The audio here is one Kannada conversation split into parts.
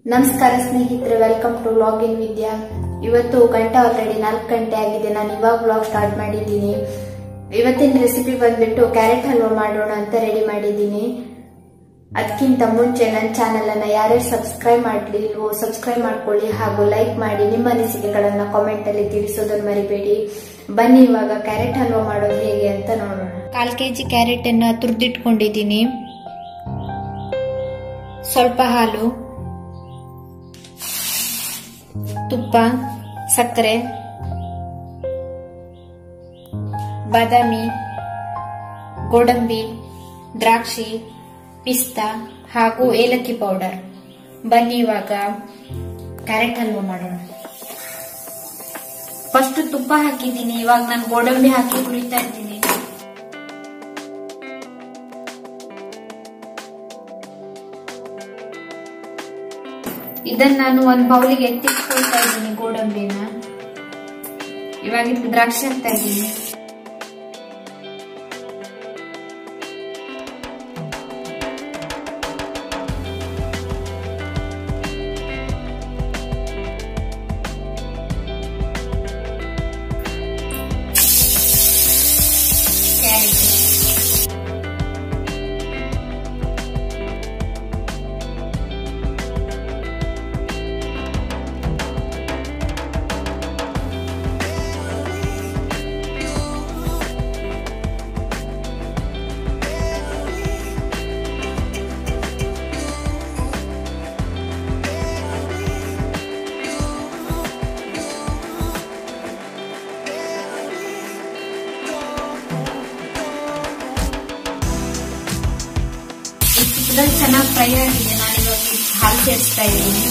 ನಮಸ್ಕಾರ ಸ್ನೇಹಿತರೆ welcome to vlog in Vidya ಇವತ್ತು ಗಂಟೆ ಆಲ್ರೆಡಿ ನಾಲ್ಕು ಗಂಟೆ ಆಗಿದೆ ನಾನು ಇವಾಗ ವ್ಲಾಗ್ ಸ್ಟಾರ್ಟ್ ಮಾಡಿದ್ದೀನಿ ಇವತ್ತಿನ ರೆಸಿಪಿ ಬಂದ್ಬಿಟ್ಟು ಕ್ಯಾರೆಟ್ ಹಲ್ವಾ ಮಾಡೋಣ ಅಂತ ರೆಡಿ ಮಾಡಿದ್ದೀನಿ ಅದಕ್ಕಿಂತ ಮುಂಚೆ ನನ್ನ ಚಾನೆಲ್ ಅನ್ನ ಯಾರ್ಯಾರು ಸಬ್ಸ್ಕ್ರೈಬ್ ಮಾಡಲಿಲ್ವೋ ಸಬ್ಸ್ಕ್ರೈಬ್ ಮಾಡ್ಕೊಳ್ಳಿ ಹಾಗೂ ಲೈಕ್ ಮಾಡಿ ನಿಮ್ಮ ಅನಿಸಿಕೆಗಳನ್ನ ಕಾಮೆಂಟ್ ಅಲ್ಲಿ ತಿಳಿಸೋದನ್ನ ಮರಿಬೇಡಿ ಬನ್ನಿ ಇವಾಗ ಕ್ಯಾರೆಟ್ ಹಲ್ವಾ ಮಾಡೋದು ಹೇಗೆ ಅಂತ ನೋಡೋಣ ಕಾಲ್ ಕೆಜಿ ಕ್ಯಾರೆಟ್ ಅನ್ನ ತುರ್ದಿಟ್ಕೊಂಡಿದ್ದೀನಿ ಸ್ವಲ್ಪ ಹಾಲು ತುಪ್ಪ ಸಕ್ಕರೆ ಬಾದಾಮಿ ಗೋಡಂಬಿ ದ್ರಾಕ್ಷಿ ಪಿಸ್ತಾ ಹಾಗೂ ಏಲಕ್ಕಿ ಪೌಡರ್ ಬನ್ನಿ ಇವಾಗ ಕ್ಯಾರೆಟ್ ಹಲ್ವಾ ಮಾಡೋಣ ಫಸ್ಟ್ ತುಪ್ಪ ಹಾಕಿದ್ದೀನಿ ಇವಾಗ ನಾನು ಗೋಡಂಬಿ ಹಾಕಿ ಹುರಿತಾ ಇದ್ದೀನಿ ಇದನ್ನ ನಾನು ಒಂದ್ ಬೌಲಿಗೆ ಎತ್ತಿಟ್ಕೊಳ್ತಾ ಇದ್ದೀನಿ ಗೋಡಂಬಿನ ಇವಾಗ ಇದಕ್ಕೆ ದ್ರಾಕ್ಷಿ ಹಾಕ್ತಾ ಇದ್ದೀನಿ ಕ್ಯಾರೆಟ್ ಚಿಕ್ಕದಲ್ಲಿ ಚೆನ್ನಾಗಿ ಫ್ರೈ ಆಗಿದೆ ನಾನು ಇವಾಗ ಹಾಲು ಸೇರಿಸ್ತಾ ಇದ್ದೀನಿ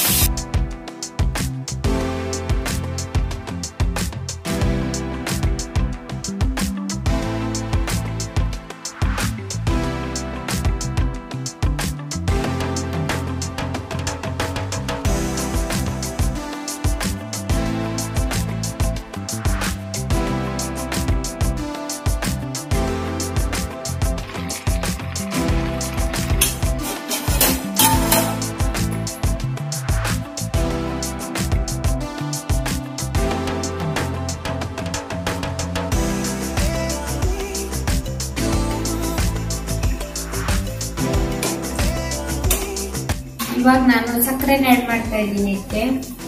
ಇವಾಗ ನಾನು ಸಕ್ಕರೆನ ಆಡ್ ಮಾಡ್ತಾ ಇದ್ದೀನಿ ಇದಕ್ಕೆ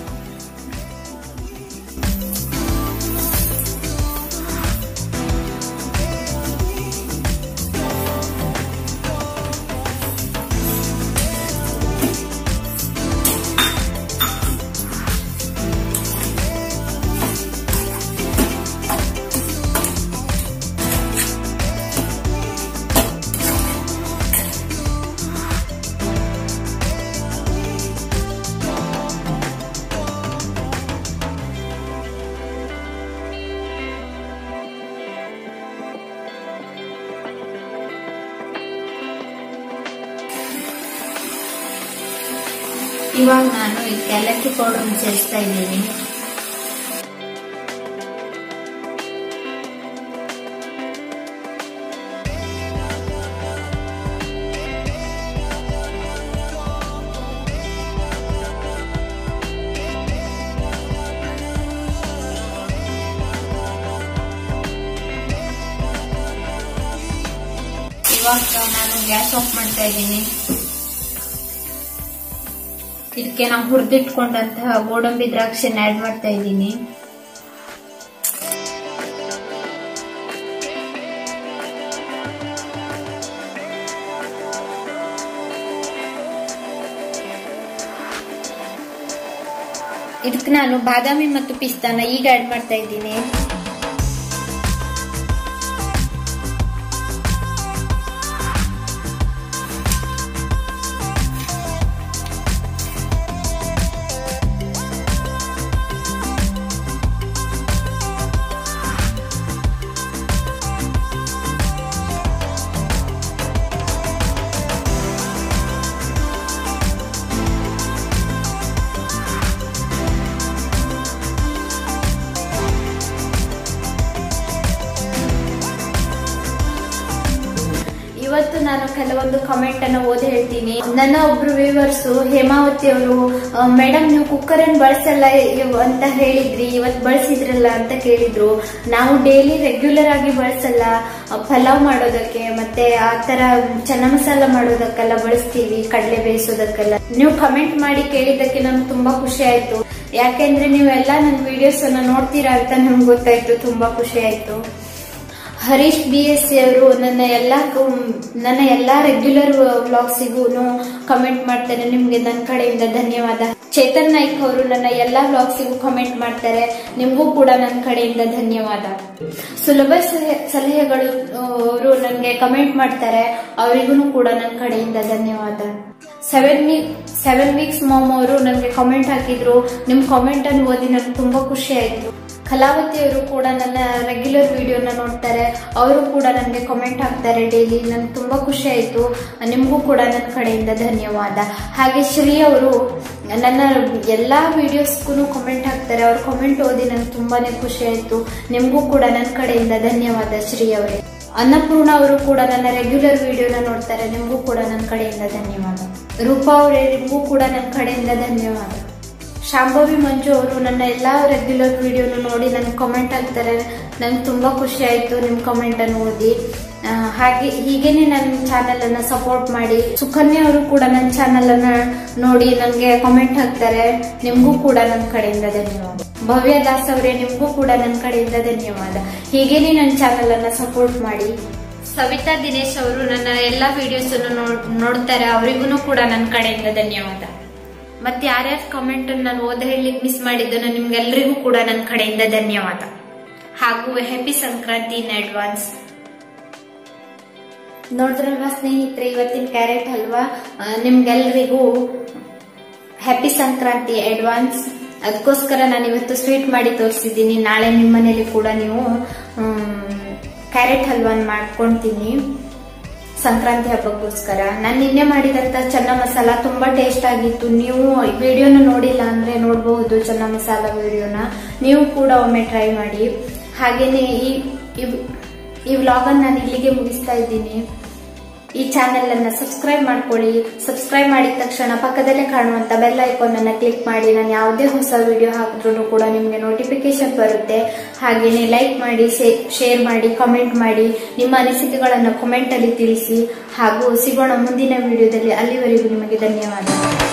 ಇವಾಗ ನಾನು ಈ ಏಲಕ್ಕಿ ಪೌಡರ್ ಸೇರಿಸ್ತಾ ಇದ್ದೀನಿ ಇವಾಗ ನಾನು ಗ್ಯಾಸ್ ಆಫ್ ಮಾಡ್ತಾ ಇದ್ದೀನಿ ಇದಕ್ಕೆ ನಾವು ಹುರಿದಿಟ್ಕೊಂಡಂತಹ ಗೋಡಂಬಿ ದ್ರಾಕ್ಷಿನ ಆಡ್ ಮಾಡ್ತಾ ಇದ್ದೀನಿ ಇದಕ್ಕೆ ನಾನು ಬಾದಾಮಿ ಮತ್ತು ಪಿಸ್ತಾನ ಈಗ ಆಡ್ ಮಾಡ್ತಾ ಇದ್ದೀನಿ ನಾನು ಕೆಲವೊಂದು ಕಮೆಂಟ್ ಅನ್ನು ಓದಿ ಹೇಳ್ತೀನಿ ನನ್ನ ಒಬ್ರು ವ್ಯೂವರ್ಸ್ ಹೇಮಾವತಿ ಅವರು ಮೇಡಮ್ ನೀವು ಕುಕ್ಕರ್ ಅನ್ನು ಬಳಸಲ್ಲ ಇವ್- ಅಂತ ಹೇಳಿದ್ರಿ ಇವತ್ತು ಬಳಸಿದ್ರಲ್ಲ ಅಂತ ಕೇಳಿದ್ರು ನಾವು ಡೈಲಿ ರೆಗ್ಯುಲರ್ ಆಗಿ ಬಳಸಲ್ಲ ಆ, ಪಲಾವ್ ಮಾಡೋದಕ್ಕೆ ಮತ್ತೆ ಆ ತರ ಚೆನ್ನ ಮಸಾಲ ಮಾಡೋದಕ್ಕೆಲ್ಲ ಬಳಸ್ತೀವಿ ಕಡಲೆ ಬೇಯಿಸೋದಕ್ಕೆಲ್ಲ ನೀವು ಕಮೆಂಟ್ ಮಾಡಿ ಕೇಳಿದ್ದಕ್ಕೆ ನಮ್ಗೆ ತುಂಬಾ ಖುಷಿ ಆಯ್ತು ಯಾಕೆಂದ್ರೆ ನೀವೆಲ್ಲ ನನ್ನ ವಿಡಿಯೋಸ್ ಅನ್ನ ನೋಡ್ತೀರಾ ಅಂತ ನಮ್ಗೆ ಗೊತ್ತಾಯ್ತು ತುಂಬಾ ಖುಷಿ ಆಯ್ತು ಹರೀಶ್ ಬಿ ಎಸ್ ಸಿ ಅವರು ನನ್ನ ಎಲ್ಲ ನನ್ನ ಎಲ್ಲಾ ರೆಗ್ಯುಲರ್ ವ್ಲಾಗ್ಸಿಗೂ ಕಮೆಂಟ್ ಮಾಡ್ತಾರೆ ನಿಮ್ಗೆ ನನ್ನ ಕಡೆಯಿಂದ ಧನ್ಯವಾದ ಚೇತನ್ ನಾಯ್ಕ್ ಅವರು ನನ್ನ ಎಲ್ಲಾ ವ್ಲಾಗ್ಸಿಗೂ ಕಮೆಂಟ್ ಮಾಡ್ತಾರೆ ನಿಮ್ಗೂ ಕೂಡ ನನ್ನ ಕಡೆಯಿಂದ ಧನ್ಯವಾದ ಸುಲಭ ಸಲಹೆ- ಸಲಹೆಗಳು ಅವರು ನನಗೆ ಕಮೆಂಟ್ ಮಾಡ್ತಾರೆ ಅವರಿಗೂ ಕೂಡ ನನ್ನ ಕಡೆಯಿಂದ ಧನ್ಯವಾದ seven week seven weeks mom ಅವರು ನನಗೆ ಕಾಮೆಂಟ್ ಹಾಕಿದ್ರು ನಿಮ್ ಕಾಮೆಂಟ್ ಅನ್ನು ಓದಿ ನನಗೆ ತುಂಬಾ ಖುಷಿ ಆಯ್ತು ಕಲಾವತಿ ಅವರು ಕೂಡ ನನ್ನ ರೆಗ್ಯುಲರ್ ವಿಡಿಯೋನ ನೋಡ್ತಾರೆ ಅವರು ಕೂಡ ನನಗೆ ಕಾಮೆಂಟ್ ಹಾಕ್ತಾರೆ ಡೈಲಿ ನನ್ಗೆ ತುಂಬಾ ಖುಷಿ ಆಯ್ತು ನಿಮಗೂ ಕೂಡ ನನ್ನ ಕಡೆಯಿಂದ ಧನ್ಯವಾದ ಹಾಗೆ ಶ್ರೀ ಅವರು ನನ್ನ ಎಲ್ಲಾ ವಿಡಿಯೋಸ್ಗೂ ಕಾಮೆಂಟ್ ಹಾಕ್ತಾರೆ ಅವ್ರ ಕಾಮೆಂಟ್ ಓದಿ ನನಗೆ ತುಂಬಾನೇ ಖುಷಿ ಆಯ್ತು ನಿಮಗೂ ಕೂಡ ನನ್ನ ಕಡೆಯಿಂದ ಧನ್ಯವಾದ ಶ್ರೀ ಅವರೇ ಅನ್ನಪೂರ್ಣ ಅವರು ಕೂಡ ನನ್ನ ರೆಗ್ಯುಲರ್ ವಿಡಿಯೋನ ನೋಡ್ತಾರೆ ನಿಮಗೂ ಕೂಡ ನನ್ನ ಕಡೆಯಿಂದ ಧನ್ಯವಾದ ರೂಪಾ ಅವರೇ ನಿಮಗೂ ಕೂಡ ನನ್ನ ಕಡೆಯಿಂದ ಧನ್ಯವಾದ ಶಾಂಭವಿ ಮಂಜು ಅವರು ನನ್ನ ಎಲ್ಲಾ ರೆಗ್ಯುಲರ್ ವಿಡಿಯೋನು ನೋಡಿ ನನಗೆ ಕಾಮೆಂಟ್ ಹಾಕ್ತಾರೆ ನಂಗೆ ತುಂಬಾ ಖುಷಿ ಆಯ್ತು ನಿಮ್ ಕಾಮೆಂಟ್ ಅನ್ನು ಓದಿ ಆ, ಹಾಗೆ ಹೀಗೇನೆ ನನ್ನ ಚಾನೆಲ್ ಅನ್ನ ಸಪೋರ್ಟ್ ಮಾಡಿ ಸುಕನ್ಯಾ ಅವರು ಕೂಡ ನನ್ನ ಚಾನೆಲ್ ಅನ್ನ ನೋಡಿ ನನಗೆ ಕಾಮೆಂಟ್ ಹಾಕ್ತಾರೆ ನಿಮ್ಗೂ ಕೂಡ ನನ್ನ ಕಡೆಯಿಂದ ಧನ್ಯವಾದ ಭವ್ಯ ದಾಸ್ ಅವರೇ ನಿಮ್ಗೂ ಕೂಡ ನನ್ನ ಕಡೆಯಿಂದ ಧನ್ಯವಾದ ಹೀಗೇನೆ ನನ್ನ ಚಾನೆಲ್ ಅನ್ನ ಸಪೋರ್ಟ್ ಮಾಡಿ ಸವಿತಾ ದಿನೇಶ್ ಅವರು ನನ್ನ ಎಲ್ಲಾ ವಿಡಿಯೋಸ್ ಅನ್ನು ನೋಡ್ತಾರೆ ಅವರಿಗೂ ಕೂಡ ನನ್ನ ಕಡೆಯಿಂದ ಧನ್ಯವಾದ ಮತ್ತೆ ಯಾರ್ಯಾರ ಕಾಮೆಂಟ್ ನಾನು ಓದ ಹೇಳಲಿಕ್ಕೆ ಮಿಸ್ ಮಾಡಿದ್ದನ್ನು ನಿಮ್ಗೆಲ್ರಿಗೂ ಕೂಡ ನನ್ನ ಕಡೆಯಿಂದ ಧನ್ಯವಾದ ಹಾಗೂ ಹ್ಯಾಪಿ ಸಂಕ್ರಾಂತಿ ಇನ್ ಅಡ್ವಾನ್ಸ್ ನೋಡಿದ್ರಲ್ವಾ ಸ್ನೇಹಿತರೆ ಇವತ್ತಿನ ಕ್ಯಾರೆಟ್ ಹಲ್ವಾ ಆ, ನಿಮ್ಗೆಲ್ರಿಗೂ ಹ್ಯಾಪಿ ಸಂಕ್ರಾಂತಿ ಅಡ್ವಾನ್ಸ್ ಅದಕ್ಕೋಸ್ಕರ ನಾನು ಇವತ್ತು ಸ್ವೀಟ್ ಮಾಡಿ ತೋರಿಸಿದ್ದೀನಿ ನಾಳೆ ನಿಮ್ಮ ಮನೇಲಿ ಕೂಡ ನೀವು ಕ್ಯಾರೆಟ್ ಹಲ್ವಾನ್ ಮಾಡ್ಕೊಂತೀನಿ ಸಂಕ್ರಾಂತಿ ಹಬ್ಬಕ್ಕೋಸ್ಕರ ನಾನು ನಿನ್ನೆ ಮಾಡಿದಂತ ಚೆನ್ನ ಮಸಾಲ ತುಂಬಾ ಟೇಸ್ಟ್ ಆಗಿತ್ತು ನೀವು ವಿಡಿಯೋನ ನೋಡಿಲ್ಲ ಅಂದ್ರೆ ನೋಡಬಹುದು ಚೆನ್ನ ಮಸಾಲ ವಿಡಿಯೋನ ನೀವು ಕೂಡ ಒಮ್ಮೆ ಟ್ರೈ ಮಾಡಿ ಹಾಗೇನೆ ಈ ಈ- ಈ ವ್ಲಾಗ್ ಅನ್ನ ನಾನು ಇಲ್ಲಿಗೆ ಮುಗಿಸ್ತಾ ಇದ್ದೀನಿ ಈ ಚಾನೆಲ್ ಅನ್ನ ಸಬ್ಸ್ಕ್ರೈಬ್ ಮಾಡ್ಕೊಳ್ಳಿ ಸಬ್ಸ್ಕ್ರೈಬ್ ಮಾಡಿದ ತಕ್ಷಣ ಪಕ್ಕದಲ್ಲೇ ಕಾಣುವಂತ ಬೆಲ್ ಐಕಾನ್ ಅನ್ನ ಕ್ಲಿಕ್ ಮಾಡಿ ನಾನು ಯಾವುದೇ ಹೊಸ ವಿಡಿಯೋ ಹಾಕಿದ್ರು ಕೂಡ ನಿಮಗೆ ನೋಟಿಫಿಕೇಶನ್ ಬರುತ್ತೆ ಹಾಗೇನೆ ಲೈಕ್ ಮಾಡಿ ಶೇರ್ ಮಾಡಿ ಕಮೆಂಟ್ ಮಾಡಿ ನಿಮ್ಮ ಅನಿಸಿಕೆಗಳನ್ನು ಕಮೆಂಟ್ ಅಲ್ಲಿ ತಿಳಿಸಿ ಹಾಗೂ ಸಿಗೋಣ ಮುಂದಿನ ವಿಡಿಯೋದಲ್ಲಿ ಅಲ್ಲಿವರೆಗೂ ನಿಮಗೆ ಧನ್ಯವಾದ